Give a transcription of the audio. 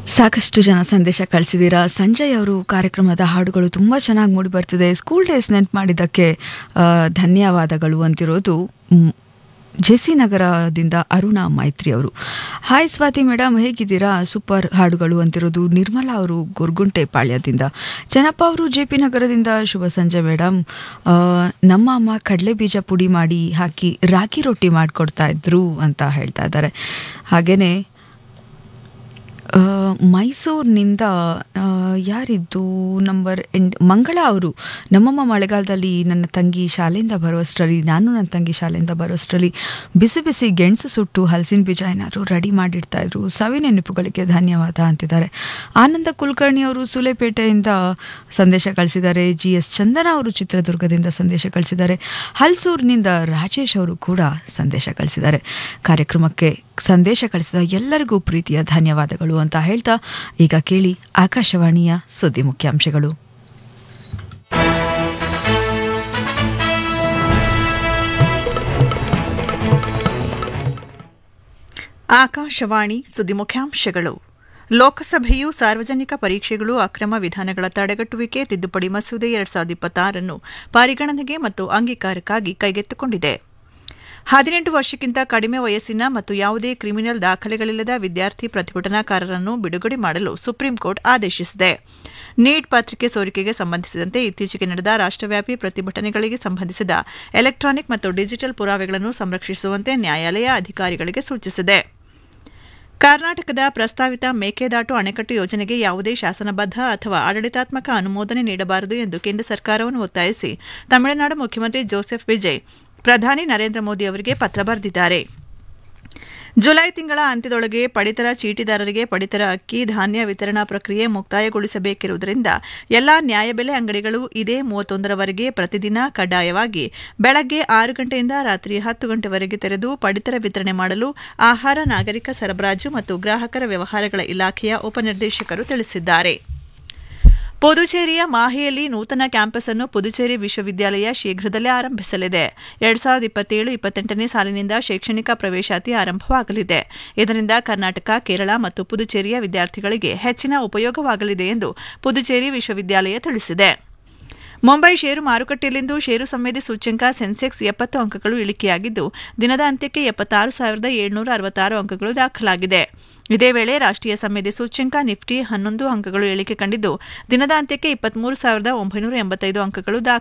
ಸಾಕಷ್ಟು ಜನ ಸಂದೇಶ ಕಳಿಸಿದ್ದೀರಾ ಸಂಜಯ್ ಅವರು ಕಾರ್ಯಕ್ರಮದ ಹಾಡುಗಳು ತುಂಬ ಚೆನ್ನಾಗಿ ಮೂಡಿ ಬರ್ತಿದೆ ಸ್ಕೂಲ್ ಡೇಸ್ ನೆನ್ಪು ಮಾಡಿದ್ದಕ್ಕೆ ಆ, ಧನ್ಯವಾದಗಳು ಅಂತಿರೋದು ಮ್, ಜೆಸಿ ನಗರದಿಂದ ಅರುಣಾ ಮೈತ್ರಿ ಅವರು ಹಾಯ್ ಸ್ವಾತಿ ಮೇಡಮ್ ಹೇಗಿದ್ದೀರಾ ಸೂಪರ್ ಹಾಡುಗಳು ಅಂತಿರೋದು ನಿರ್ಮಲಾ ಅವರು ಗೊರ್ಗುಂಟೆ ಪಾಳ್ಯದಿಂದ ಜನಪ್ಪ ಅವರು ಜೆ ಪಿ ನಗರದಿಂದ ಶುಭ ಸಂಜೆ ಮೇಡಮ್ ಆ, ನಮ್ಮ ಅಮ್ಮ ಕಡಲೆ ಬೀಜ ಪುಡಿ ಮಾಡಿ ಹಾಕಿ ರಾಗಿ ರೊಟ್ಟಿ ಮಾಡಿಕೊಡ್ತಾ ಇದ್ರು ಅಂತ ಹೇಳ್ತಾ ಇದ್ದಾರೆ ಹಾಗೇನೆ ಆ, ಮೈಸೂರಿನಿಂದ ಆ, ಯಾರಿದ್ದು ನಂಬರ್ ಎಂಡ್ ಮಂಗಳ ಅವರು ನಮ್ಮಮ್ಮ ಮಳೆಗಾಲದಲ್ಲಿ ನನ್ನ ತಂಗಿ ಶಾಲೆಯಿಂದ ಬರುವಷ್ಟರಲ್ಲಿ ನಾನು ನನ್ನ ತಂಗಿ ಶಾಲೆಯಿಂದ ಬರುವಷ್ಟರಲ್ಲಿ ಬಿಸಿ ಬಿಸಿ ಗೆಣಸು ಸುಟ್ಟು ಹಲಸಿನ ಬೀಜ ಏನಾದ್ರು ರೆಡಿ ಮಾಡಿಡ್ತಾ ಇದ್ರು ಸವಿ ನೆನಪುಗಳಿಗೆ ಧನ್ಯವಾದ ಅಂತಿದ್ದಾರೆ ಆನಂದ ಕುಲಕರ್ಣಿ ಅವರು ಸುಲೇಪೇಟೆಯಿಂದ ಸಂದೇಶ ಕಳಿಸಿದ್ದಾರೆ ಜಿ ಎಸ್ ಚಂದನ ಅವರು ಚಿತ್ರದುರ್ಗದಿಂದ ಸಂದೇಶ ಕಳಿಸಿದ್ದಾರೆ ಹಲ್ಸೂರಿನಿಂದ ರಾಜೇಶ್ ಅವರು ಕೂಡ ಸಂದೇಶ ಕಳಿಸಿದ್ದಾರೆ ಕಾರ್ಯಕ್ರಮಕ್ಕೆ ಸಂದೇಶ ಕಳಿಸಿದ ಎಲ್ಲರಿಗೂ ಪ್ರೀತಿಯ ಧನ್ಯವಾದಗಳು ಅಂತ ಹೇಳ್ತಾ ಈಗ ಕೇಳಿ ಆಕಾಶವಾಣಿಯ ಸುದ್ದಿ ಮುಖ್ಯಾಂಶಗಳು ಆಕಾಶವಾಣಿ ಸುದ್ದಿ ಮುಖ್ಯಾಂಶಗಳು ಲೋಕಸಭೆಯು ಸಾರ್ವಜನಿಕ ಪರೀಕ್ಷೆಗಳು ಅಕ್ರಮ ವಿಧಾನಗಳ ತಡೆಗಟ್ಟುವಿಕೆ ತಿದ್ದುಪಡಿ ಮಸೂದೆ ಎರಡ್ ಸಾವಿರದ ಇಪ್ಪತ್ತಾರನ್ನು ಪರಿಗಣನೆಗೆ ಮತ್ತು ಅಂಗೀಕಾರಕ್ಕಾಗಿ ಕೈಗೆತ್ತಿಕೊಂಡಿದೆ ಹದಿನೆಂಟು ವರ್ಷಕ್ಕಿಂತ ಕಡಿಮೆ ವಯಸ್ಸಿನ ಮತ್ತು ಯಾವುದೇ ಕ್ರಿಮಿನಲ್ ದಾಖಲೆಗಳಿಲ್ಲದ ವಿದ್ಯಾರ್ಥಿ ಪ್ರತಿಭಟನಾಕಾರರನ್ನು ಬಿಡುಗಡೆ ಮಾಡಲು ಸುಪ್ರೀಂ ಕೋರ್ಟ್ ಆದೇಶಿಸಿದೆ ನೀಟ್ ಪತ್ರಿಕೆ ಸೋರಿಕೆಗೆ ಸಂಬಂಧಿಸಿದಂತೆ ಇತ್ತೀಚೆಗೆ ನಡೆದ ರಾಷ್ಟ್ರವ್ಯಾಪಿ ಪ್ರತಿಭಟನೆಗಳಿಗೆ ಸಂಬಂಧಿಸಿದ ಎಲೆಕ್ಟ್ರಾನಿಕ್ ಮತ್ತು ಡಿಜಿಟಲ್ ಪುರಾವೆಗಳನ್ನು ಸಂರಕ್ಷಿಸುವಂತೆ ನ್ಯಾಯಾಲಯ ಅಧಿಕಾರಿಗಳಿಗೆ ಸೂಚಿಸಿದೆ ಕರ್ನಾಟಕದ ಪ್ರಸ್ತಾವಿತ ಮೇಕೆದಾಟು ಅಣೆಕಟ್ಟು ಯೋಜನೆಗೆ ಯಾವುದೇ ಶಾಸನಬದ್ಧ ಅಥವಾ ಆಡಳಿತಾತ್ಮಕ ಅನುಮೋದನೆ ನೀಡಬಾರದು ಎಂದು ಕೇಂದ್ರ ಸರ್ಕಾರವನ್ನು ಒತ್ತಾಯಿಸಿ ತಮಿಳುನಾಡು ಮುಖ್ಯಮಂತ್ರಿ ಜೋಸೆಫ್ ವಿಜಯ್ ಪ್ರಧಾನಿ ನರೇಂದ್ರ ಮೋದಿ ಅವರಿಗೆ ಪತ್ರ ಬರೆದಿದ್ದಾರೆ ಜುಲೈ ತಿಂಗಳ ಅಂತ್ಯದೊಳಗೆ ಪಡಿತರ ಚೀಟಿದಾರರಿಗೆ ಪಡಿತರ ಅಕ್ಕಿ ಧಾನ್ಯ ವಿತರಣಾ ಪ್ರಕ್ರಿಯೆ ಮುಕ್ತಾಯಗೊಳಿಸಬೇಕಿರುವುದರಿಂದ ಎಲ್ಲಾ ನ್ಯಾಯಬೆಲೆ ಅಂಗಡಿಗಳು ಇದೇ ಮೂವತ್ತೊಂದರವರೆಗೆ ಪ್ರತಿದಿನ ಕಡ್ಡಾಯವಾಗಿ ಬೆಳಗ್ಗೆ ಆರು ಗಂಟೆಯಿಂದ ರಾತ್ರಿ ಹತ್ತು ಗಂಟೆವರೆಗೆ ತೆರೆದು ಪಡಿತರ ವಿತರಣೆ ಮಾಡಲು ಆಹಾರ ನಾಗರಿಕ ಸರಬರಾಜು ಮತ್ತು ಗ್ರಾಹಕರ ವ್ಯವಹಾರಗಳ ಇಲಾಖೆಯ ಉಪನಿರ್ದೇಶಕರು ತಿಳಿಸಿದ್ದಾರೆ ಪುದುಚೇರಿಯ ಮಾಹೆಯಲ್ಲಿ ನೂತನ ಕ್ಯಾಂಪಸ್ ಅನ್ನು ಪುದುಚೇರಿ ವಿಶ್ವವಿದ್ಯಾಲಯ ಶೀಘ್ರದಲ್ಲೇ ಆರಂಭಿಸಲಿದೆ ಎರಡ್ ಸಾವಿರದ ಇಪ್ಪತ್ತೇಳು ಇಪ್ಪತ್ತೆಂಟನೇ ಸಾಲಿನಿಂದ ಶೈಕ್ಷಣಿಕ ಪ್ರವೇಶಾತಿ ಆರಂಭವಾಗಲಿದೆ ಇದರಿಂದ ಕರ್ನಾಟಕ ಕೇರಳ ಮತ್ತು ಪುದುಚೇರಿಯ ವಿದ್ಯಾರ್ಥಿಗಳಿಗೆ ಹೆಚ್ಚಿನ ಉಪಯೋಗವಾಗಲಿದೆ ಎಂದು ಪುದುಚೇರಿ ವಿಶ್ವವಿದ್ಯಾಲಯ ತಿಳಿಸಿದೆ ಮುಂಬೈ ಷೇರು ಮಾರುಕಟ್ಟೆಯಲ್ಲಿಂದು ಷೇರು ಸಂವೇದಿ ಸೂಚ್ಯಂಕ ಸೆನ್ಸೆಕ್ಸ್ ಎಪ್ಪತ್ತು ಅಂಕಗಳು ಇಳಿಕೆಯಾಗಿದ್ದು ದಿನದ ಅಂತ್ಯಕ್ಕೆ ಎಪ್ಪತ್ತಾರು ಸಾವಿರದ ಏಳ್ನೂರ ಅರವತ್ತಾರು ಅಂಕಗಳು ದಾಖಲಾಗಿದೆ ಇದೇ ವೇಳೆ ರಾಷ್ಟ್ರೀಯ ಸಂವೇದಿ ಸೂಚ್ಯಂಕ ನಿಫ್ಟಿ ಹನ್ನೊಂದು ಅಂಕಗಳು ಇಳಿಕೆ ಕಂಡಿದ್ದು ದಿನದ ಅಂತ್ಯಕ್ಕೆ ಇಪ್ಪತ್ಮೂರು ಸಾವಿರದ ಒಂಬೈನೂರ ಎಂಬತ್ತೈದು ಅಂಕಗಳು ದಾಖಲಾಗಿದೆ